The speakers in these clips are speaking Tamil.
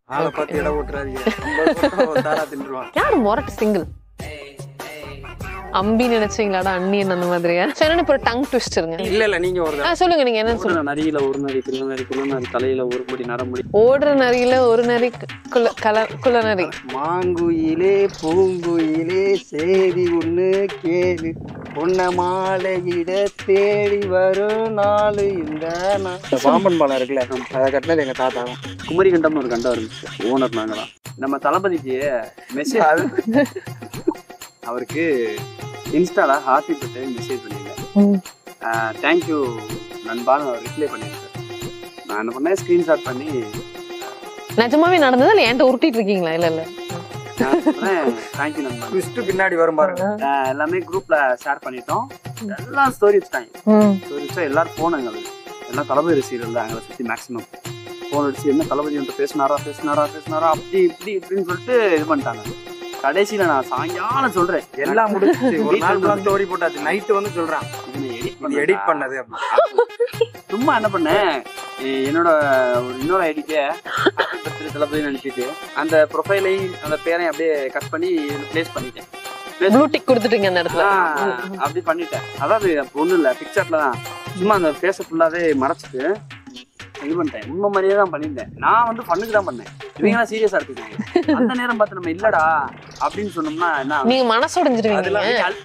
ஆளை பார்த்து இடம் ஓட்டுறாதீங்க ஐம்பது போட்டா தாரா தின்றுவான் யார் மொரட்டு சிங்கிள் அம்பி நினைச்சீங்களாடா அண்ணியன் அந்த மாதிரியா சரி என்னன்னு இப்போ டங் ட்விஸ்ட் இருங்க இல்ல இல்ல நீங்க ஒரு ஆ, சொல்லுங்க நீங்க என்னன்னு சொல்லுங்க நரியில ஒரு நரி குள்ள நரி குள்ள நரி தலையில ஒரு முடி நரமுடி ஓடுற நரியில ஒரு நரி குல கல குல நரி மாங்குயிலே பூங்குயிலே செய்தி ஒண்ணு கேளு உன்ன மாலையிட தேடி வரும் நாளு இந்த நா- இந்த பாம்பன் பாலம் இருக்குல்ல அதை கட்டினது எங்க தாத்தா தான் குமரி கண்டம்னு ஒரு கண்டம் இருந்துச்சு ஓனர் நாங்க தான் நம்ம தளபதிக்கு மெசேஜ் அவருக்கு இன்ஸ்டால ஹாப்பி பர்த்டே மெசேஜ் பண்ணியிருந்தேன் தேங்க்யூ நண்பான்னு அவர் ரிப்ளை பண்ணியிருக்காரு நான் என்ன பண்ணேன் ஸ்க்ரீன்ஷாட் பண்ணி நிஜமாவே நடந்ததா இல்ல என்கிட்ட உருட்டிட்டு இருக்கீங்களா இல்ல இல்ல நான் சொன்னேன் தேங்க்யூ நண்பா ட்விஸ்ட் பின்னாடி வரும் பாருங்க ஆஹ் எல்லாமே குரூப்ல ஷேர் பண்ணிட்டோம் எல்லாம் ஸ்டோரி வச்சுட்டாங்க ம். ஸ்டோரி வச்சா எல்லாரும் போனாங்க அது எல்லாம் தளபதி ரசிகர்கள் தான் எங்களை சுற்றி மேக்ஸிமம் ஃபோன் அடிச்சு என்ன தளபதி வந்து பேசினாரா பேசினாரா பேசினாரா அப்படி இப்படி இப்படின்னு சொல்லிட்டு இது பண்ணிட்டாங்க கடைசியில நான் சாயங்காலம் சொல்றேன் எல்லாம் முடிச்சு ஒரு நாள் ஃபுல்லா ஸ்டோரி போட்டாச்சு நைட்டு வந்து சொல்றான் இதனை edit இது பண்ணதா? எடிட் பண்ணது அப்படி சும்மா என்ன பண்ணேன் எ- என்னோட ஒரு இன்னொரு ஐடிக்கே தளபதி அனுப்பிட்டு அந்த ப்ரொஃபைலையும் அந்த பேரையும் அப்படியே கட் பண்ணி ப்ளேஸ் பண்ணிட்டேன் ப்ளூ டிக் கொடுத்துட்டீங்க அந்த இடத்துல ஆ, அப்படி பண்ணிட்டேன் அதாவது ஒண்ணும் இல்ல பிக்சர்ல தான் சும்மா அந்த ஃபேஸ ஃபுல்லாவே மறைச்சிட்டு இது பண்ணிட்டேன் உண்மை மாதிரியே தான் பண்ணியிருந்தேன் நான் வந்து ஃபண்ணுக்கு தான் பண்ணேன் இவங்க சீரியஸா எடுத்துக்காங்க அந்த நேரம் பார்த்து நம்ம இல்லடா அப்படின்னு சொன்னோம்னா என்ன ஆகும்? நீங்க மனசு உடைஞ்சிருவீங்க அதெல்லாம் அல்-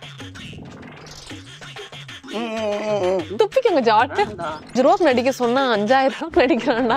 துப்பிக்கங்க ஜாட்டு வேண்டாம். அஞ்சு ரூபாய்க்கு நடிக்க சொன்னா அஞ்சாயிரம் ரூபாய்க்கு நடிக்கிறான்டா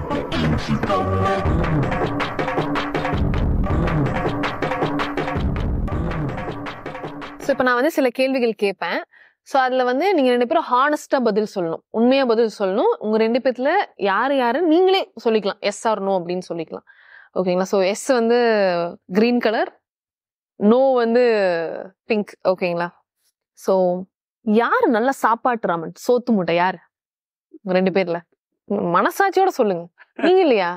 ஸோ இப்போ நான் வந்து சில கேள்விகள் கேட்பேன் ஸோ அதில் வந்து நீங்கள் ரெண்டு பேரும் ஹானஸ்டாக பதில் சொல்லணும் உண்மையாக பதில் சொல்லணும் உங்கள் ரெண்டு பேத்துல யார் யாருன்னு நீங்களே சொல்லிக்கலாம் எஸ் ஆர் நோ அப்படின்னு சொல்லிக்கலாம் ஓகேங்களா ஸோ எஸ் வந்து க்ரீன் கலர் நோ வந்து பிங்க் ஓகேங்களா ஸோ யார் நல்ல சாப்பாட்டு ராமன் சோத்து மூட்டை யார் உங்க ரெண்டு பேர்ல உங்க மனசாட்சியோட சொல்லுங்க நீங்க இல்லையா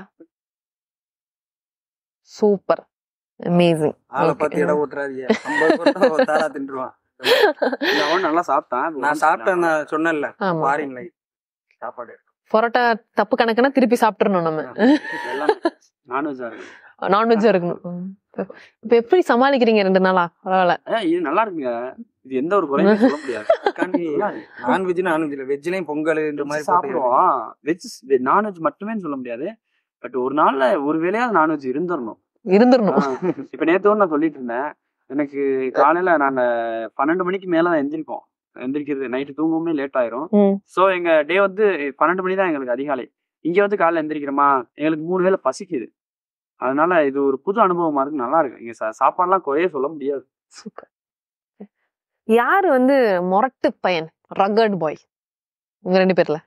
சூப்பர் அமேசிங் ஆளை பார்த்து இடம் ஓட்டுறாதீங்க ஐம்பது போட்டா தாரா தின்றுவான் இல்ல, அவன் நல்லா சாப்பிட்டான் நான் சாப்பிட்டேன் நான் சொன்னேன்ல ஆமா பாரின்ல சாப்பாடு பரோட்டா தப்பு கணக்குனா திருப்பி சாப்பிட்டுறணும் நம்ம எல்லாம் நான்வெஜ்ஜா இருக்கு நான்வெஜ்ஜா இருக்கணும் ம். இப்ப எப்படி சமாளிக்கிறீங்க ரெண்டு நாளா பரவாயில்ல ஏ, இது நல்லா இருக்குங்க இது எந்த ஒரு குறையுமே சொல்ல முடியாது நான்வெஜ் நான்வெஜ் இல்ல வெஜ்லயும் பொங்கல் இந்த மாதிரி போட்டு சாப்பிடுவோம் வெஜ் நான்வெஜ் மட்டுமே சொல்ல முடியாது பட் ஒரு நாள்ல ஒரு வேளையாவது நான்வெஜ் இருந்துடணும் இருந்துடணும் இப்ப நேத்து நான் சொல்லிட்டு இருந்தேன் எனக்கு காலையில நாங்க பன்னெண்டு மணிக்கு மேல தான் எந்திரிப்போம் எந்திரிக்கிறது நைட்டு தூங்கவுமே லேட் ஆயிரும் ம். சோ எங்க டே வந்து பன்னெண்டு மணி தான் எங்களுக்கு அதிகாலை இங்க வந்து காலைல எந்திரிக்கிறோமா எங்களுக்கு மூணு வேளை பசிக்குது அதனால இது ஒரு புது அனுபவமா இருக்கு நல்லா இருக்கு இங்க சா- சாப்பாடுலாம் குறைய சொல்ல முடியாது சூப்பர் யார் வந்து மொரட்டு பையன் ரகட் பாய் உங்க ரெண்டு பேர்ல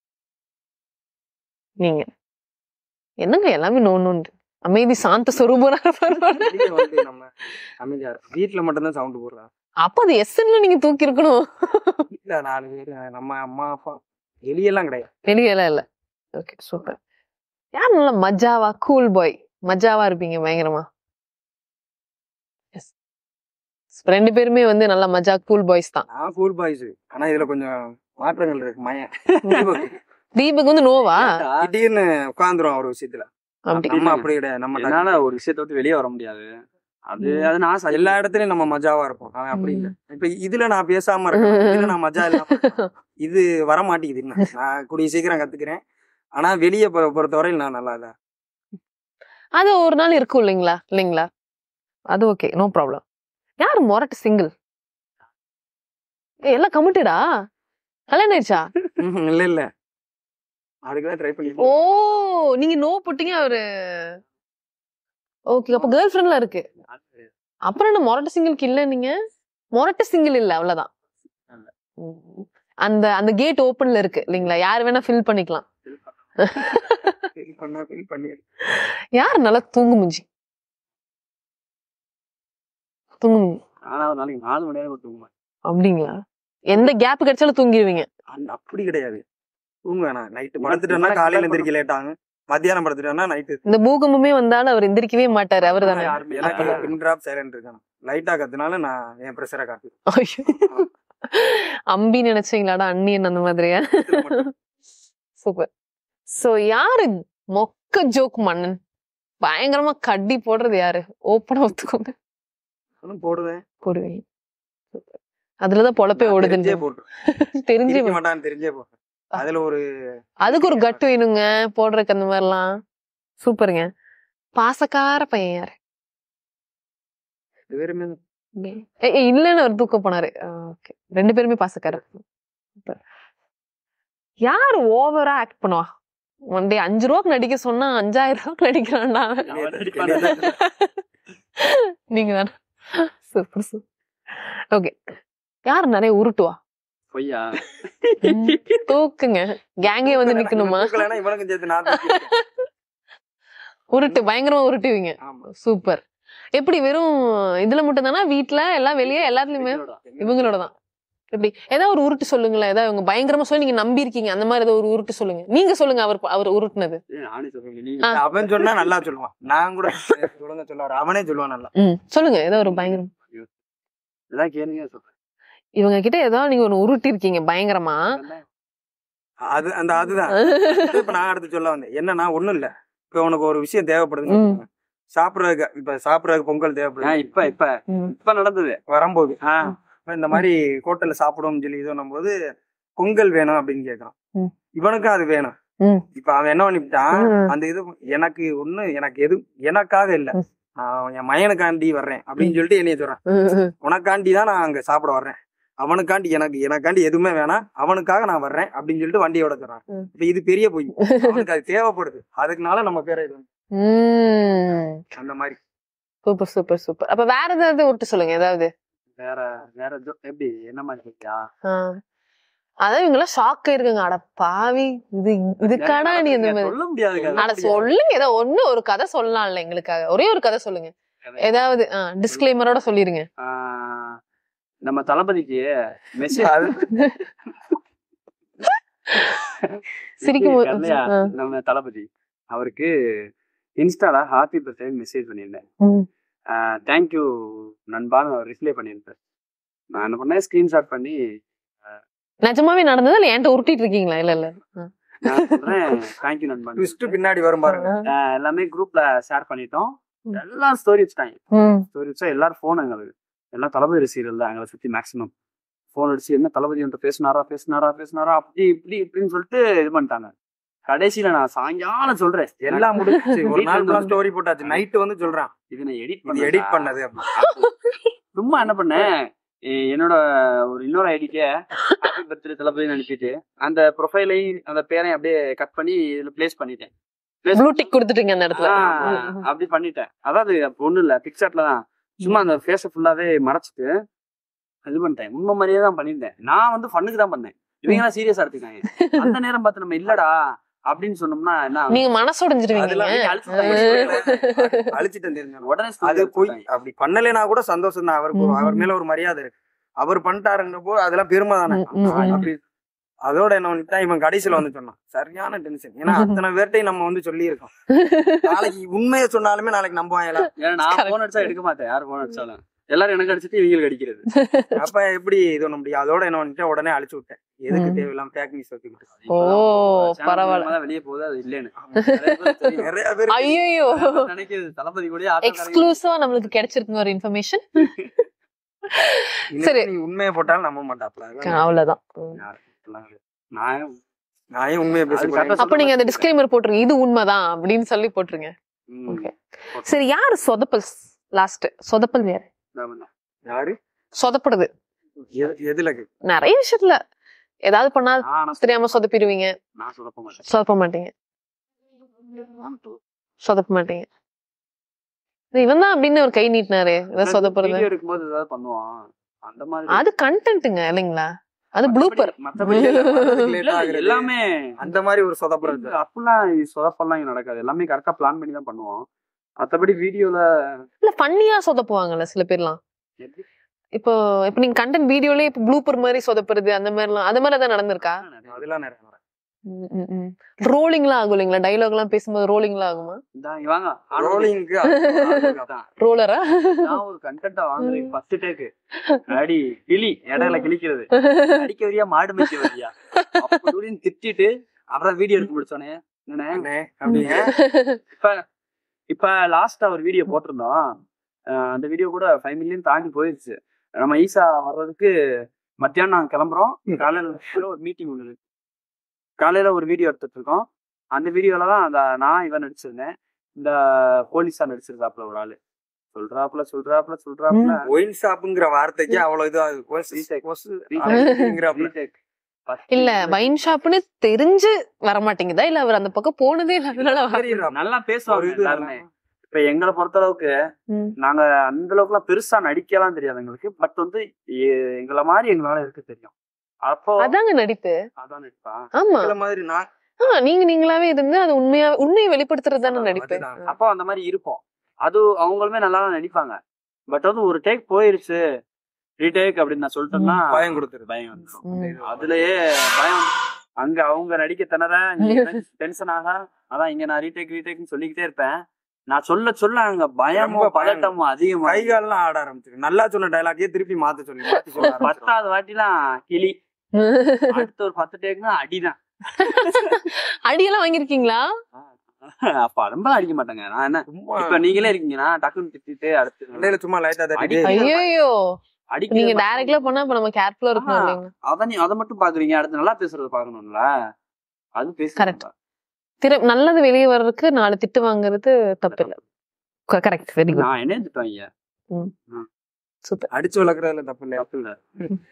நீங்க என்னங்க எல்லாமே நோன்னு அமைதி சாந்த சொரூபனா இருப்பாரு வெளிய வந்து நம்ம அமைதியா இருக்கும். வீட்ல மட்டும்தான் சவுண்ட் போடுறா அப்ப அது எஸ்ன்னு நீங்க தூக்கி இருக்கணும் வீட்ல நாலு பேர் நம்ம அம்மா அப்பா வெளியெல்லாம் கிடையாது வெளியெல்லாம் இல்ல ஓகே சூப்பர் யார் நல்லா மஜாவா கூல் பாய் மஜாவா இருப்பீங்க பயங்கரமா எஸ் ரெண்டு பேருமே வந்து நல்லா மஜா கூல் பாய்ஸ் தான் நான் கூல் பாய்ஸ் ஆனா இதுல கொஞ்சம் மாற்றங்கள் இருக்கு மயன் தீபக் வந்து நோவா திடீர்னு உட்காந்துரும் ஒரு விஷயத்துல அப்படி நம்ம அப்படி கிடையாது நம்ம டக்கு- என்னால ஒரு விஷயத்த விட்டு வெளியே வர முடியாது அது ம். அது நான் ச- எல்லா இடத்துலயும் நம்ம மஜாவா இருப்போம் அவன் அப்படி இல்ல இப்ப இதுல நான் பேசாம இருக்கேன் இதுல நான் மஜா இல்லாம இருக்கேன். இது வர மாட்டேங்குது இன்னும். நான் கூடிய சீக்கிரம் கத்துக்கிறேன் ஆனா வெளிய பொ- பொறுத்தவரையில் நான் நல்லா இல்ல அது ஒரு நாள் இருக்கும் இல்லைங்களா இல்லைங்களா அது ஓகே நோ ப்ராப்ளம் யார் மொரட்டு சிங்கிள் எல்லாம் கமிட்டடா கல்யாணம் ஆயிடுச்சா ம்ஹும், இல்ல இல்ல அதுக்குதான் ட்ரை பண்ணி ஓ நீங்க நோ போட்டீங்க அவரு ஓகே அப்ப கேர்ள் ஃப்ரெண்ட்லாம் இருக்கு அப்புறம் என்ன மொரட்டு சிங்கிள்க்கு இல்ல நீங்க மொரட்டு சிங்கிள் இல்ல அவ்வளவுதான் ம். அந்த அந்த கேட் ஓப்பன்ல இருக்கு இல்லைங்களா யார் வேணா ஃபில் பண்ணிக்கலாம் feel பண்ணா feel பண்ணி யார் நல்லா தூங்கு முஞ்சி தூங்கு முஞ்சி ஆனா ஒரு நாளைக்கு நாலு மணி நேரம் தூங்குவேன் அப்படிங்களா எந்த கேப் கிடைச்சாலும் தூங்கிடுவீங்க அந்த- அப்படி கிடையாது தூங்க வேணாம் நைட்டு படுத்துட்டோம்னா காலையில எந்திரிக்க லேட் ஆகும் மத்தியானம் படுத்துட்டோம்னா நைட்டு இந்த பூகம்பமே வந்தாலும் அவர் எந்திரிக்கவே மாட்டாரு அவர் தானே யாருமே எனக்கு இல்ல. பின் டிராப் சைலண்ட் இருக்கணும் லைட்டா கத்துனால நான் என் ப்ரெஷரை காட்டு அம்பி நினைச்சீங்களாடா அண்ணியன் அந்த மாதிரியா சூப்பர் சோ யாரு மொக்க ஜோக் மன்னன் பயங்கரமா கட்டி போடுறது யாரு ஓப்பனா ஒத்துக்கோங்க நானும் போடுவேன் போடுவீங்க அதுலதான் பொழப்பே நான் ஓடுதுன்னு தெரிஞ்சே போட்டுருவேன் தெரிஞ்சு தெரிஞ்ச மாட்டான்னு தெரிஞ்சே போடுறேன் அதுல ஒரு அதுக்கு ஒரு கட்டு வேணுங்க போடுறதுக்கு அந்த மாதிரிலாம் சூப்பருங்க பாசக்கார பையன் யாரு வெறுமே ஏய், ஏய், இல்லன்னு அவர் தூக்க போனாரு ஓகே ரெண்டு பேருமே பாசக்காரர் Super. யார் ஓவரா ஆக்ட் பண்ணுவா ஒன் டே அஞ்சு ரூபாய்க்கு நடிக்க சொன்னா அஞ்சாயிரம் ரூபாய்க்கு நடிக்கிறான்டா அவன் நடிப்பானே. நீங்க தானே சூப்பர் சூப்பர் ஓகே யார் நிறைய உருட்டுவா பொய்யா ம், தூக்குங்க கேங்கே வந்து நிக்கணுமா தூக்கலைன்னா இவனுக்கும் சேர்த்து நான் தூக்கிடுவேன். உருட்டு பயங்கரமா உருட்டுவீங்க ஆமா சூப்பர் எப்படி வெறும் இதுல மட்டும் தானா வீட்ல எல்லாம் வெளியே எல்லாத்துலயுமே இவங்களோட தான் எப்படி ஏதாவது ஒரு உருட்டு சொல்லுங்களேன் ஏதாவது இவங்க பயங்கரமா சொல்லி நீங்க நம்பி இருக்கீங்க அந்த மாதிரி ஏதாவது ஒரு உருட்டு சொல்லுங்க நீங்க சொல்லுங்க அவர் அவர் உருட்டுனது ஏய், நானே சொல்றேன் நீ ஆ. அவன் சொன்னா நல்லா சொல்லுவான் நான் கூட சொல்லுங்க சொல்லுவாரு அவனே சொல்லுவான் நல்லா ம் சொல்லுங்க ஏதோ ஒரு பயங்கரம் இதான் கேளுங்க சொல்றேன் இவங்க கிட்ட ஏதாவது நீங்க ஒண்ணு உருட்டி இருக்கீங்க பயங்கரமா அது அந்த அதுதான் இப்ப நான் அடுத்து சொல்ல வந்தேன் என்னன்னா ஒண்ணும் இல்ல இப்ப உனக்கு ஒரு விஷயம் ம். தேவைப்படுது சாப்பிடறதுக்கு இப்ப சாப்பிடறதுக்கு பொங்கல் ஆ, தேவைப்படுது இப்ப இப்ப ம். இப்ப நடந்தது வரும்போது ஆ, இப்ப இந்த மாதிரி ஹோட்டல்ல சாப்பிடுவோம்னு சொல்லி இது பண்ணும்போது பொங்கல் வேணும் அப்படின்னு கேக்குறான் ம். இவனுக்கும் அது வேணும் ம். இப்ப அவன் என்ன பண்ணிவிட்டான் ம். அந்த இது எனக்கு ஒண்ணு எனக்கு எது எனக்காக இல்ல ம். நான் என் மயனுக்காண்டி வர்றேன் அப்படின்னு சொல்லிட்டு என்னைய சொல்றான் உனக்காண்டி தான் நான் அங்க சாப்பிட வர்றேன் அவனுக்காண்டி எனக்கு எனக்காண்டி எதுவுமே வேணாம் அவனுக்காக நான் வர்றேன் அப்படின்னு சொல்லிட்டு வண்டியோட சொல்றான் ம். இப்ப இது பெரிய பொய் அவனுக்கு அது தேவைப்படுது அதுக்குனால நம்ம பேரை இது ம் அந்த மாதிரி சூப்பர் சூப்பர் சூப்பர் அப்ப வேற ஏதாவது உருட்டு சொல்லுங்க ஏதாவது வேற வேற ஜோ- எப்படி என்ன மாதிரி கேட்டியா ஆ. அதான் இவங்க எல்லாம் ஷாக் ஆயிருக்காங்க அட பாவி இது இதுக்காடா நீ இந்த மாதிரி சொல்ல முடியாது அட சொல்லுங்க ஏதோ ஒண்ணு ஒரு கதை சொல்லலாம்ல எங்களுக்காக ஒரே ஒரு கதை சொல்லுங்க ஏதாவது டிஸ்கிளைமரோட சொல்லிருங்க நம்ம தளபதிக்கு மெசேஜ் அது சிரிக்கும் போது- இல்லையா ஆ. நம்ம தளபதி அவருக்கு இன்ஸ்டால ஹாப்பி பர்த்டே மெசேஜ் பண்ணியிருந்தேன் ம். தேங்க்யூ நண்பான்னு அவர் ரிப்ளை பண்ணியிருந்தார் நான் என்ன பண்ணேன் ஸ்கிரீன்ஷாட் பண்ணி நிஜமாவே நடந்ததா இல்ல என்கிட்ட உருட்டிட்டு இருக்கீங்களா இல்ல இல்ல நான் சொல்றேன் தேங்க்யூ நண்பா ட்விஸ்ட் பின்னாடி வரும் பாருங்க ஆஹ் எல்லாமே குரூப்ல ஷேர் பண்ணிட்டோம் ம். எல்லாம் ஸ்டோரி வச்சுட்டாங்க ம். ஸ்டோரி வச்சா எல்லாரும் ஃபோன் எங்களுக்கு எல்லாம் தளபதி சீரியல் தான் எங்களை சுத்தி மேக்ஸிமம் ஃபோன் அடிச்சு என்ன தளபதி என்கிட்ட பேசினாரா பேசினாரா பேசினாரா அப்படி இப்படி இப்படின்னு சொல்லிட்டு இது பண்ணிட்டாங்க கடைசியில நான் சாயங்காலம் சொல்றேன் எல்லாம் முடிச்சு ஒரு வீட்ல நாள் இருந்து ஸ்டோரி போட்டாச்சு நைட்டு வந்து சொல்றான் இது நான் எடிட் இது பண்ணி எடிட் பண்ணது அப்படி சும்மா என்ன பண்ணேன் எ- என்னோட ஒரு இன்னொரு ஐடிக்கே ஹாப்பி பர்த்டே தளபதினு அனுப்பிட்டு அந்த ப்ரொஃபைலையும் அந்த பேரையும் அப்படியே கட் பண்ணி இதுல பிளேஸ் பண்ணிட்டேன் Place ப்ளூ டிக் கொடுத்துட்டீங்க அந்த இடத்துல ஆ, ம், ம். அப்படி பண்ணிட்டேன் அதாவது அப்ப ஒண்ணும் இல்ல பிக்சர்ல தான் சும்மா அந்த ஃபேஸ ஃபுல்லாவே மறைச்சிட்டு இது பண்ணிட்டேன் உண்மை மாதிரியே தான் பண்ணியிருந்தேன் நான் வந்து ஃபன்னுக்கு தான் பண்ணேன் இவங்க எல்லாம் சீரியஸா எடுத்துக்காங்க அந்த நேரம் பார்த்து நம்ம இல்லடா அப்படின்னு சொன்னோம்னா என்ன ஆகும்? நீங்க மனசு உடைஞ்சிருவீங்க அதெல்லாம் நீங்க அழிச்சுட்டாங்க. அழிச்சிட்டேன் தெரிஞ்சு உடனே அது story போய் எடுத்துட்டாங்க. அப்படி பண்ணலைன்னா கூட சந்தோஷம் தான் அவருக்கு ம். அவர் மேல ஒரு மரியாதை இருக்கு அவர் பண்ணிட்டாருன்றப்போ அதெல்லாம் பெருமை தானே ம், ம், ம். அப்படி அதோட என்ன பண்ணிட்டா இவன் கடைசியில வந்து சொன்னான் சரியான டென்ஷன் ஏன்னா அத்தனை பேர்ட்டையும் நம்ம வந்து சொல்லி இருக்கோம் நாளைக்கு உண்மையை சொன்னாலுமே நாளைக்கு நம்புவாங்களா ஏன்னா நான் Correct. போன் அடிச்சா எடுக்க மாட்டேன் யார் போன் அடிச்சாலும் எல்லாரும் எனக்கு அடிச்சிட்டு இவங்களுக்கு அடிக்கிறது அப்ப எப்படி இது பண்ண முடியும் அதோட என்ன பண்ணிட்டேன் உடனே அழிச்சு விட்டேன் எதுக்கு ம். தேவையில்லாம ஃபேக் நியூஸ் வச்சுக்கிட்டு ஓ, channel பரவாயில்ல. மூலமா தான் வெளியே போகுது அது இல்லைன்னு நிறைய பேருக்கு தெரியும். நிறைய பேர் ஐயோ நினைக்கிறது தளபதி கூட எக்ஸ்க்ளூசிவா நம்மளுக்கு கிடைச்சிருக்குங்க ஒரு இன்ஃபர்மேஷன் இன்னும் சரி. நீ உண்மையை போட்டாலும் நம்ப மாட்டாப்ல அவ்வளவுதான் நான் நான் ஏன் உண்மையை அது பேச correct ஆ அப்ப நீங்க அந்த டிஸ்கிளைமர் போட்டுருங்க இது உண்மைதான் அப்படின்னு சொல்லி போட்டுருங்க ம், Okay. சரி யாரு சொதப்பல் லாஸ்ட் சொதப்பல் யாரு அதான். யாரு சொதப்படுது எது- எதுல இருக்கு? நிறைய விஷயத்துல ஏதாவது பண்ணா நான் ஆனா தெரியாம சொதப்பிடுவீங்க நான் சொல்லப்ப மாட்டேன் சொதப்ப மாட்டீங்க சொதப்ப மாட்டீங்க இவன் தான் அப்படின்னு ஒரு கை நீட்டினாரு ஏதாவது சொதப்புறது வீடியோ எடுக்கும்போது ஏதாவது பண்ணுவான் அந்த மாதிரி அது கண்டென்ட்டுங்க இல்லைங்களா அது ப்ளூப்பர் மத்தபடி வர்றதுக்கு late இல்ல, ஆகுறது. எல்லாமே அந்த மாதிரி ஒரு சொதப்புறது அப்படிலாம் சொதப்பெல்லாம் இங்க நடக்காது எல்லாமே கரெக்டா பிளான் பண்ணி தான் பண்ணுவோம் மத்தபடி வீடியோல இல்ல ஃபன்னியா சொதப்புவாங்கல்ல சில பேர்லாம் இப்போ இப்போ நீங்க கண்டென்ட் வீடியோலயே இப்போ ப்ளூப்பர் மாதிரி சொதப்புறது அந்த மாதிரிலாம் அது மாதிரி தான் நடந்திருக்கா அதெல்லாம் நிறைய நடக்கும். ரோலிங்லாம் ஆகும் இல்லைங்களா டைலாக் எல்லாம் பேசும்போது ரோலிங்லாம் ஆகுமா இந்தா, இங்க வாங்க Rolling க்கு அது- அதான். ரோலரா நான் ஒரு கண்டென்ட்டா வாங்குறேன் ஃபர்ஸ்ட் டேக்கு அடி கிளி இடையில கிழிக்கிறது அடிக்க வரியா மாடு மேய்க்க வரியா அப்படின்னு திட்டிட்டு அப்புறம் வீடியோ எடுக்க முடிச்சோனே என்னண்ணே அண்ணே, அப்படிங்க இப்ப இப்ப லாஸ்டா ஒரு வீடியோ போட்டிருந்தோம் அஹ் அந்த வீடியோ கூட ஃபைவ் மில்லியன் தாண்டி போயிடுச்சு நம்ம ஈசா வர்றதுக்கு மத்தியானம் நாங்க கிளம்புறோம் காலையில ஒரு மீட்டிங் ஒன்று இருக்கு காலையில ஒரு வீடியோ எடுத்துட்டு இருக்கோம் அந்த வீடியோல தான் அந்த நான் இவன் நடிச்சிருந்தேன் இந்த போலீஸா நடிச்சிருந்தாப்புல ஒரு ஆளு சொல்றாப்புல சொல்றாப்புல சொல்றாப்புல ஒயின் ஷாப்புங்கிற வார்த்தைக்கு அவ்வளவு இதா Retake. கொசுங்கிறாப்புல Retake. பத்து இல்ல வைன் ஷாப்னு தெரிஞ்சு வர மாட்டேங்குதா இல்ல அவர் அந்த பக்கம் போனதே இல்ல அதனால வர- நல்லா பேசுவாங்க ஒரு இது எல்லாருமே இப்ப எங்களை பொறுத்த அளவுக்கு ம். நாங்க அந்த அளவுக்கு எல்லாம் பெருசா நடிக்கலாம் தெரியாது எங்களுக்கு பட் வந்து எ- எங்களை மாதிரி எங்களால இருக்க தெரியும் அப்போ அதாங்க நடிப்பு அதான் நடிப்பா ஆமா இந்த மாதிரி நான் ஆ, நீங்க நீங்களாவே இருந்து அது உண்மையா உண்மையை வெளிப்படுத்துறது தானே நடிப்பு அதுதான். அப்போ அந்த மாதிரி இருப்போம் அது அவங்களுமே நல்லா தான் நடிப்பாங்க பட் வந்து ஒரு டேக் போயிருச்சு ரீடேக் அப்படின்னு நான் சொல்லிட்டேன்னா பயம் கொடுத்துருது பயம் வந்துரும் ம். அதுலயே பயம் அங்க அவங்க நடிக்க திணற டென்ஷன் ஆக அதான் இங்க நான் ரீடேக் ரீடேக்னு சொல்லிக்கிட்டே இருப்பேன் நான் சொல்ல சொல்ல அங்க பயமும் ரொம்ப பயம். பதட்டமும் அதிகமா கை கால்லாம் ஆட ஆரம்பிச்சிருக்கு நல்லா சொன்ன டைலாக்கே திருப்பி மாத்த சொல்லி மாத்தி சொல்ல ஆரம்பிச்சிரும். பத்தாவது வாட்டிலாம் கிளி அடுத்த ஒரு பத்து டேக்னா அடிதான் அடியெல்லாம் வாங்கிருக்கீங்களா அப்ப ரொம்ப அடிக்க மாட்டேங்க நான் என்ன சும்மா இப்ப நீங்களே இருக்கீங்கன்னா டக்குன்னு திட்டிட்டு அடுத்து மண்டையில சும்மா லைட்டா தட்டிட்டு அடி. ஐயோ அடிக்க நீங்க டைரக்ட்ல பண்ணா இப்ப நம்ம கேர்ஃபுல்லா இருக்கணும் ஆமா. இல்லைங்க அதான் நீ அதை மட்டும் பாக்குறீங்க அடுத்து நல்லா பேசுறது பாக்கணும்ல அது பேச Correct. திரு நல்லது வெளியே வர்றதுக்கு நாலு திட்டு வாங்குறது தப்பு இல்ல கரெக்ட் வெரி குட் நான் என்ன திட்டுவாங்க சூப்பர் அடிச்சு வளர்க்கறதுல தப்பு இல்லையா தப்பு இல்ல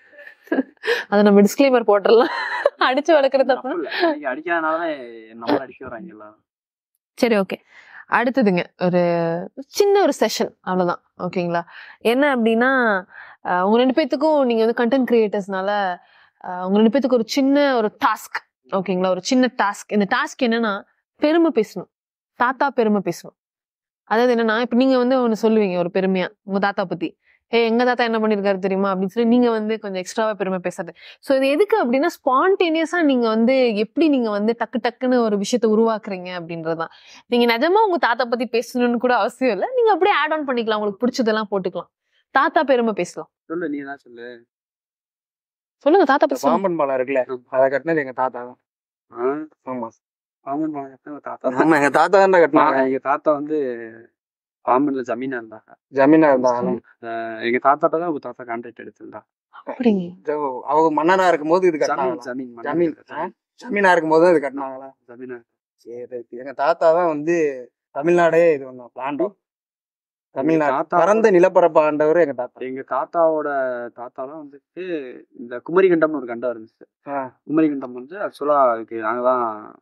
அத நம்ம டிஸ்க்ளைமர் போட்டுறலாம் அடிச்சு வளர்க்கறது தப்பு தப்பு இல்ல நீங்க அடிக்காதனாலதான் நம்மள அடிக்க வராங்க எல்லாரும் சரி ஓகே அடுத்ததுங்க ஒரு சின்ன ஒரு செஷன் அவ்வளவுதான் ஓகேங்களா என்ன அப்படின்னா அஹ், உங்க ரெண்டு பேத்துக்கும் நீங்க வந்து கண்டென்ட் கிரியேட்டர்ஸ்னால உங்க ரெண்டு பேத்துக்கு ஒரு சின்ன ஒரு டாஸ்க் ஓகேங்களா ஒரு சின்ன டாஸ்க் இந்த டாஸ்க் என்னன்னா பெருமை பேசணும் தாத்தா பெருமை பேசணும் அதாவது என்னன்னா இப்ப நீங்க வந்து ஒண்ணு சொல்லுவீங்க ஒரு பெருமையா உங்க தாத்தா பத்தி ஏ எங்க தாத்தா என்ன பண்ணிருக்காரு தெரியுமா அப்படின்னு சொல்லி நீங்க வந்து கொஞ்சம் எக்ஸ்ட்ராவா பெருமை பேசுறது சோ இது எதுக்கு அப்படின்னா ஸ்பான்டேனியஸா நீங்க வந்து எப்படி நீங்க வந்து டக்கு டக்குன்னு ஒரு விஷயத்த உருவாக்குறீங்க அப்படின்றதுதான் நீங்க நிஜமா உங்க தாத்தா பத்தி பேசணும்னு கூட அவசியம் இல்ல நீங்க அப்படியே ஆட் ஆன் பண்ணிக்கலாம் உங்களுக்கு பிடிச்சதெல்லாம் போட்டுக்கலாம் தாத்தா பெருமை பேசலாம் சொல்லு நீ தான் சொல்லு சொல்லுங்க தாத்தா பத்தி சொல்லுங்க. பாம்பன் பாலம் இருக்குல்ல அதை கட்டினது எங்க தாத்தா தான் ஆ? ஆமா பாம்பன் பாலம் எத்தனை தாத்தா தான். ஆமா எங்க தாத்தா தான் கட்டினாங்க எங்க தாத்தா வந்து பாம்பன்ல ஜமீனா இருந்தாங்க ஜமீனா இருந்தாங்க அஹ் எங்க தாத்தாட்ட தான் உங்க தாத்தா கான்ட்ராக்ட் எடுத்திருந்தா அப்படிங்க அவங்க மன்னனா இருக்கும்போது இது ஜமீன் கட்டினாங்க ஜமீன் ஜமீன் ஆ? ஜமீனா இருக்கும்போது தான் இது கட்டினாங்களா ஜமீனா சரி எங்க தாத்தா தான் வந்து தமிழ்நாடே இது பண்ணோம் பிளான்டோ தமிழ்நாடு தாத்தா- பரந்த நிலப்பரப்பு ஆண்டவர் எங்க தாத்தா எங்க தாத்தாவோட தாத்தா தான் வந்துட்டு இந்த குமரிகண்டம்னு ஒரு கண்டம் இருந்துச்சு ஆ. குமரிகண்டம் வந்து ஆக்சுவலா அதுக்கு நாங்க தான்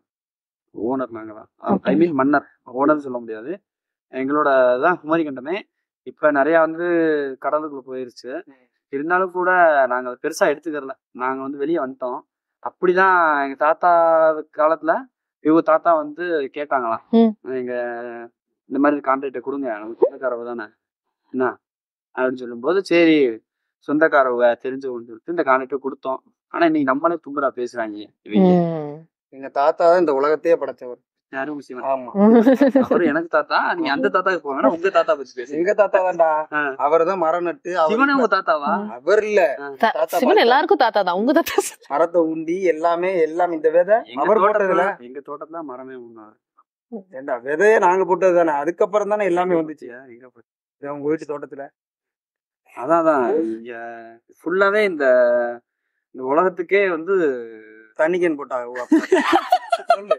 ஓனர் நாங்க தான் ஐ மீன் மன்னர் ஓனர் சொல்ல முடியாது எங்களோட தான் குமரிகண்டமே இப்ப நிறைய வந்து கடலுக்குள்ள போயிருச்சு இருந்தாலும் கூட நாங்க அதை பெருசா எடுத்துக்கறல நாங்க வந்து வெளியே வந்துட்டோம் அப்படிதான் எங்க தாத்தா காலத்துல இவங்க தாத்தா வந்து கேட்டாங்களாம் ம். எங்க இந்த மாதிரி கான்ட்ராக்டை கொடுங்க நமக்கு சொந்தக்காரவ தானே என்ன அப்படின்னு சொல்லும்போது சரி சொந்தக்காரவங்க தெரிஞ்சவங்க சொல்லிட்டு இந்த கான்ட்ராக்டை கொடுத்தோம் ஆனா இன்னைக்கு நம்மளே தும்புரா பேசுறாங்க இவங்க ம். எங்க தாத்தா தான் இந்த உலகத்தையே படைச்சவர் யாரும் முஸ்லீம் ஆமா அவரு எனக்கு தாத்தா நீங்க அந்த தாத்தாக்கு போவேன்னா உங்க தாத்தா பத்தி பேசுங்க எங்க தாத்தா தான்டா ஆ. அவர் தான் மரம் நட்டு சிவனே அவர் உங்க தாத்தாவா அவர் இல்ல தா- தாத்தா சிவன் எல்லாருக்கும் தாத்தா தான் உங்க தாத்தா மரத்தை உண்டி எல்லாமே எல்லாம் இந்த விதை எங்க அவர் போட்டதுல தோட்டத்துல எங்க தோட்டத்துல மரமே ஒண்ணு ஏண்டா விதையே நாங்க போட்டது தானே அதுக்கப்புறம் தானே எல்லாமே வந்துச்சு எங்க போச்சு? இது உங்க வீட்டு தோட்டத்துல அதான் அதான் இங்க ஃபுல்லாவே இந்த இந்த உலகத்துக்கே வந்து தண்ணிக்கன் போட்டாங்க ஓ, அப்ப. சொல்லு.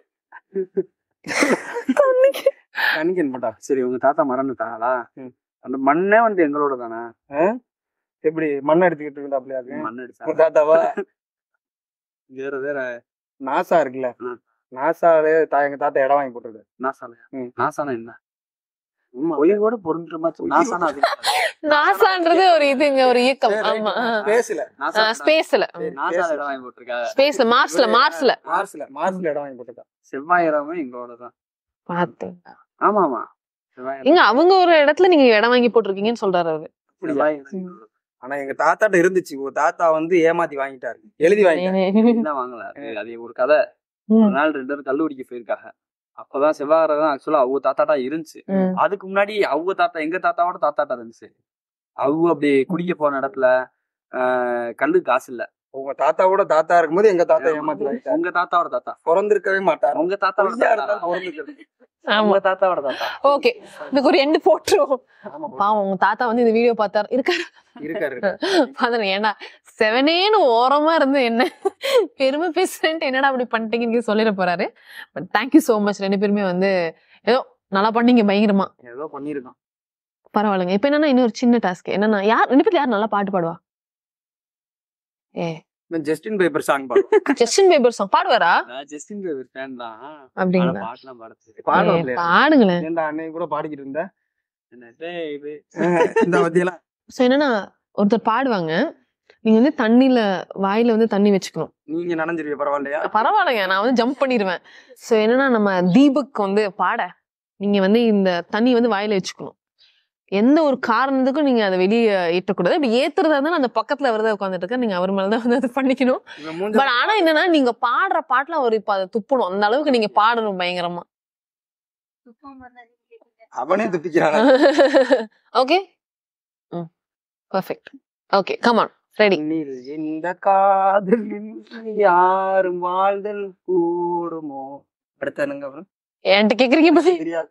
தண்ணிக்கன் போட்டாங்க சரி உங்க தாத்தா மறந்துட்டாங்களா ம். அந்த மண்ணே வந்து எங்களோட தானே எப்படி மண் எடுத்துக்கிட்டு இருந்தாப்லையா இருக்கு மண் உங்க அடிச்சா தாத்தாவா வேற வேற நாசா இருக்குல்ல ம். நாசாலே தா எங்க தாத்தா இடம் வாங்கி போட்டது நாசாலையா ம். நாசானா என்ன பொய்யோட பொருந்துமா நாசானா அது நாசான்றது ஒரு இதுங்க ஒரு இயக்கம் ஆமா பேசல நாசா ஸ்பேஸ்ல நாசால இடம் வாங்கி போட்டிருக்காங்க ஸ்பேஸ்ல மார்ஸ்ல மார்ஸ்ல மார்ஸ்ல மார்ஸ்ல இடம் வாங்கி போட்டதா செவ்வாய் இடமே எங்களோட தான் பாத்து ஆமா ஆமா செவ்வாய் இடம். இங்க அவங்க ஒரு இடத்துல நீங்க இடம் வாங்கி போட்டிருக்கீங்கன்னு சொல்றாரு அவரு செவ்வாய் இடம் எங்களோடது. ஆனா எங்க தாத்தாட்ட இருந்துச்சு உங்க தாத்தா வந்து ஏமாத்தி வாங்கிட்டாரு எழுதி வாங்கிட்டாரு என்ன வாங்கல அது- அது ஒரு கதை ஒரு நாள் ரெண்டு பேரும் கல்லூரிக்கு போயிருக்காங்க அப்பதான் செவ்வாய் தான் ஆக்சுவலா அவங்க தாத்தாட்டா இருந்துச்சு ம். அதுக்கு முன்னாடி அவங்க தாத்தா எங்க தாத்தாவோட தாத்தாட்டா இருந்துச்சு அவங்க அப்படி குடிக்க போன இடத்துல ஆஹ் கல்லு காசு இல்ல உங்க தாத்தாவோட தாத்தா இருக்கும்போது எங்க தாத்தா ஏமாத்தி உங்க தாத்தாவோட தாத்தா பிறந்திருக்கவே மாட்டார் உங்க தாத்தாவோட பொய்யா தாத்தா இருந்தாலும் பிறந்திருக்கவே ஆமா உங்க தாத்தாவோட தாத்தா ஓகே இதுக்கு ஒரு எண்டு போட்டுருவோம் ஆமா பாவம் உங்க தாத்தா வந்து இந்த வீடியோ பார்த்தாரு இருக்காரு இருக்காரு இருக்காரு. பாத்தன ஏன்னா செவனேன்னு ஓரமா இருந்து என்ன பெருமை பேசுறேன்ட்டு என்னடா அப்படி பண்ணிட்டீங்கன்னு சொல்லிட போறாரு பட் தேங்க்யூ சோ மச் ரெண்டு பேருமே வந்து ஏதோ நல்லா பண்ணீங்க பயங்கரமா ஏதோ பண்ணிருக்கான் பரவாயில்லைங்க இப்ப என்னன்னா இன்னொரு சின்ன டாஸ்க் என்னன்னா யார் ரெண்டு பேர்ல யார் நல்லா பாட்டு பாடுவா ஏ இந்த ஜஸ்டின் பேப்பர் சாங் பாடும் ஜஸ்டின் பேபர் சாங் பாடுவாரா நான் ஜஸ்டின் பீபர் ஃபேன் தான் ஆனா அப்படிங்களா பாட்டுலாம் பாட தெரியாது. ஏ, பாடுவாப்ல பாடுங்களேன் இந்த அன்னைக்கு கூட பாடிக்கிட்டு இருந்த என்ன டேய் இது இந்த பத்தியெல்லாம் சோ என்னன்னா ஒருத்தர் பாடுவாங்க நீங்க வந்து தண்ணியில வாயில வந்து தண்ணி வச்சுக்கணும் நீங்க நனைஞ்சிருவீங்க பரவாயில்லையா பரவாயில்லைங்க நான் வந்து ஜம்ப் பண்ணிடுவேன் சோ என்னன்னா நம்ம தீபக் வந்து பாட நீங்க வந்து இந்த தண்ணி வந்து வாயில வச்சுக்கணும் எந்த ஒரு காரணத்துக்கும் நீங்க அதை வெளியே ஏற்றக்கூடாது அப்படி ஏத்துறதா இருந்தாலும் அந்த பக்கத்துல அவர்தான் உட்காந்துட்டு இருக்க நீங்க அவர் மேலதான் வந்து அதை பண்ணிக்கணும் இவன் மூஞ்ச பட் ஆனா என்னன்னா நீங்க பாடுற பாட்டுல அவர் இப்ப அதை துப்பணும் அந்த அளவுக்கு நீங்க பாடணும் பயங்கரமா அவனே துப்பிக்கிறான் okay perfect okay come on ready நீர் இந்த காதல் யாரும் வாழ்தல் கூடுமோ அடுத்தானுங்க அப்புறம் என்கிட்ட கேக்குறீங்க பத்தி தெரியாது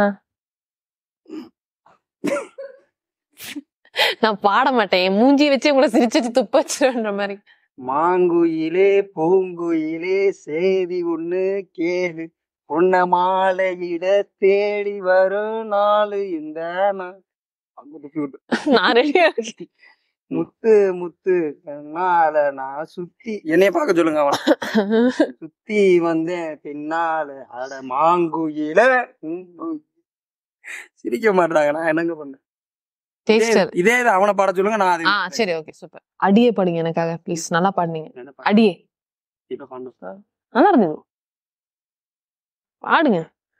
நான் பாட மாட்டேன் என் மூஞ்சி வச்சு உங்களை சிரிச்சு துப்ப வச்சிருன்ற மாதிரி மாங்குயிலே பூங்குயிலே செய்தி ஒண்ணு கேளு உன்ன மாலையிட தேடி வரும் நாளு இந்த நாள். அங்க துப்பி விட்டு. நான் ரெடியா இருக்கேன் முத்து முத்து கண்ணால நான் சுத்தி என்னைய பார்க்க சொல்லுங்க அவன சுத்தி வந்தேன் பின்னால அட மாங்குயில பூங்குயிலே. சிரிக்க மாட்டாங்க நான் என்னங்க பண்ணேன் டேஸ்டர் இதே இது அவனை பாட சொல்லுங்க நான் ஆ அது சரி ஓகே சூப்பர் அடியே பாடுங்க எனக்காக ப்ளீஸ் நல்லா பாடுனீங்க என்ன பாட்டு? அடியே இப்ப பண்ணும் நல்லா இருந்தது பாடுங்க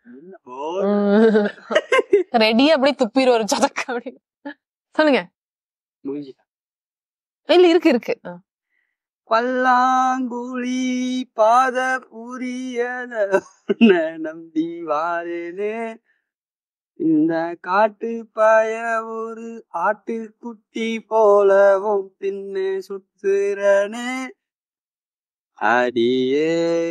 ரெடியா அப்படியே துப்பிடு ஒரு சதக்க அப்படி சொல்லுங்க முடிஞ்சு இல்ல இருக்கு இருக்கு ஆ. பல்லாங்குழி பாத புரியல உன்னை நம்பி வாழனே இந்த காட்டு பாய ஒரு ஆட்டு குட்டி போலவும் பின்னே சுத்துறனே அடியே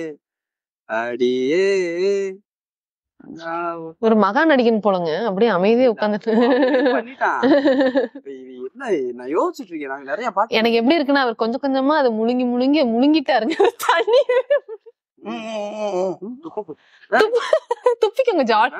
அடியே நான் ஒரு மகா நடிகன் போலங்க அப்படியே அமைதியா உட்காந்துட்டு பண்ணிட்டான் இப்ப இது என்ன நான் யோசிச்சுட்டு இருக்கேன் நாங்க நிறைய பாத்து எனக்கு எப்படி இருக்குன்னா அவர் கொஞ்சம் கொஞ்சமா அதை முழுங்கி முழுங்கி முழுங்கிட்டாருங்க தண்ணி துப்பிக்கோங்க ஜாட்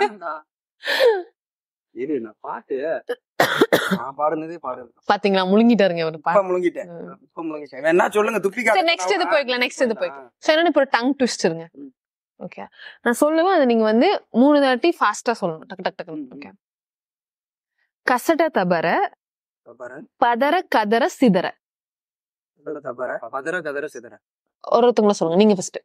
இரு நான் பாட்டு நான் பாடுனதே பாடு பாத்தீங்களா முழுங்கிட்டாருங்க அவர் இப்ப முழுங்கிட்டேன் இப்ப முழுங்கிட்டேன் வேணா சொல்லுங்க துப்பி சரி நெக்ஸ்ட் இது போய்க்கலாம் நெக்ஸ்ட் இது போய்க்கலாம் சோ என்னன்னு இப்போ டங் ட்விஸ்ட் இருங்க ஓகே நான் சொல்லுவேன் அது நீங்க வந்து மூணு தாட்டி ஃபாஸ்டா சொல்லணும் டக்கு டக்கு டக்கு ஓகே கசட தபர பாரு பதற கதற சிதற தப்பற பதற கதற சிதற ஒருத்தவங்கள சொல்லுங்க நீங்க ஃபர்ஸ்ட்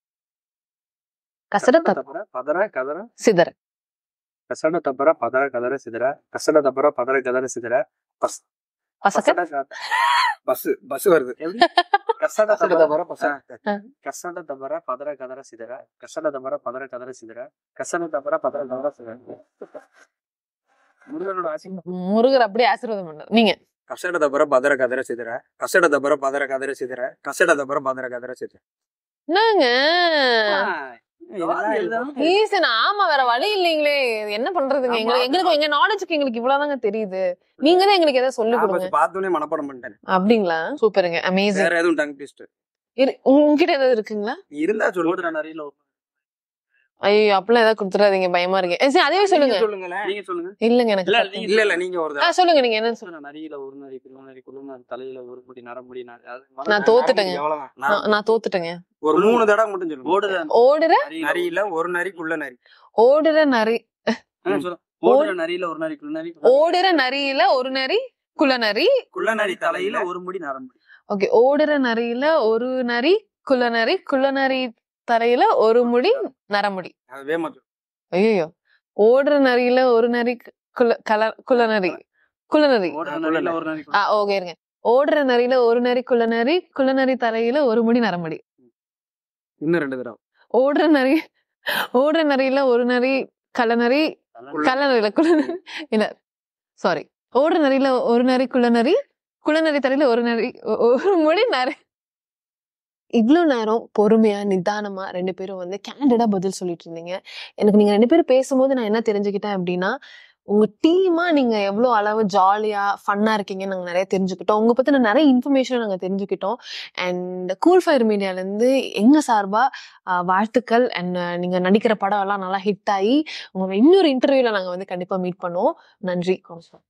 கசட தப தப்பற பதற கதற சிதற கசட தப்பற பதற கதற சிதற கசட தப்பற பதற கதற சிதற பஸ் பசக்க கசட க- பஸ் பஸ் வருது எப்படி கசட கசட தப்பற தப்பற பஸ் கசட தப்பற பதற கதற சிதற கசட தப்பற பதற கதற சிதற கசட தப்பற பதற கதற சிதற முருகனோட ஆசீர்வாதம் முருகர் அப்படியே ஆசீர்வாதம் பண்ணார் நீங்க கசட தப்பற பதற கதற சிதற கசட தப்பற பதற கதற சிதற கசட தப்பற பதற கதற சிதற என்னங்க இதெல்லாம் எழுதாம ஈசன் ஆமா வேற வழி இல்லைங்களே இது என்ன பண்றதுங்க ஆமா. எங்களுக்கு எங்களுக்கு எங்க நாலேஜுக்கு எங்களுக்கு இவ்வளவுதாங்க தெரியுது நீங்க தான் எங்களுக்கு ஏதாவது சொல்லி கொடுங்க பார்த்தோன்னே மனப்பாடம் பண்ணிட்டேன் அப்படிங்களா சூப்பருங்க அமேசிங் வேற எதுவும் டங் ட்விஸ்ட் உங்ககிட்ட ஏதாவது இருக்குங்களா இருந்தா சொல்லுங்க ஓடுற நரியில ஒரு- ஐயோ அப்பெல்லாம் ஏதாவது கொடுத்துறாதீங்க பயமா இருக்கு ஏ, சரி அதே சொல்லுங்க நீங்க சொல்லுங்களேன் நீங்க சொல்லுங்க இல்லங்க எனக்கு இல்ல, சத்தியம். இல்ல இல்ல நீங்க ஒரு ஆ, சொல்லுங்க நீங்க என்ன சொல்லுங்க ஓடுற நரியில ஒரு நரி குள்ள நரி குள்ள நரி தலையில ஒரு முடி நரமுடி நரி அது நான் மரம் தோத்துட்டேங்க எவ்வளவுதான்? நான் நான் நான் தோத்துட்டேங்க ஒரு மூணு தடவை மட்டும் சொல்லுங்க ஓடுற ஓடுற நரியில நரியில ஒரு நரிக்குள்ள நரி ஓடுற நரி ஆ, சொல்லு. ஓடுற நரியில ஒரு நரி குள்ள நரி ஓடுற நரியில ஒரு நரி குல நரி குள்ள நரி தலையில தலையில ஒரு முடி நரமுடி ஓகே ஓடுற நரியில ஒரு நரி குல நரி குல நரி தரையில ஒரு முடி நரமுடி அதுவே மட்டும் ஐயோ ஓடுற நரியில ஒரு நரி குல கல குல நரி குல நரி ஓடுற ஆ, நரியில சொல்லல. ஒரு நரி ஆ ஓகே இருங்க ஓடுற நரியில ஒரு நரி குல நரி குல நரி தலையில ஒரு முடி நரமுடி இன்னும் ரெண்டு தடவை ஓடுற நரி ஓடுற நரியில ஒரு நரி கல நரி கல நரியில குல நரி இல்ல சாரி ஓடுற நரியில ஒரு நரி குல நரி குல நரி தலையில ஒரு நரி ஒ- ஒரு முடி நரி இவ்வளோ நேரம் பொறுமையா நிதானமா ரெண்டு பேரும் வந்து கேண்டடா பதில் சொல்லிட்டு இருந்தீங்க எனக்கு நீங்க ரெண்டு பேரும் பேசும்போது நான் என்ன தெரிஞ்சுக்கிட்டேன் அப்படின்னா உங்க டீமா நீங்க எவ்வளவு அளவு ஜாலியா ஃபன்னா இருக்கீங்கன்னு நாங்க நிறைய தெரிஞ்சுக்கிட்டோம் உங்க பத்தின நிறைய இன்ஃபர்மேஷன் நாங்க தெரிஞ்சுக்கிட்டோம் அண்ட் கூல் ஃபயர் மீடியால இருந்து எங்க சார்பா ஆஹ், வாழ்த்துக்கள் அண்ட் நீங்க நடிக்கிற படம் எல்லாம் நல்லா ஹிட் ஆகி உங்களை இன்னொரு இன்டர்வியூல நாங்க வந்து கண்டிப்பா மீட் பண்ணுவோம் நன்றி கௌசம்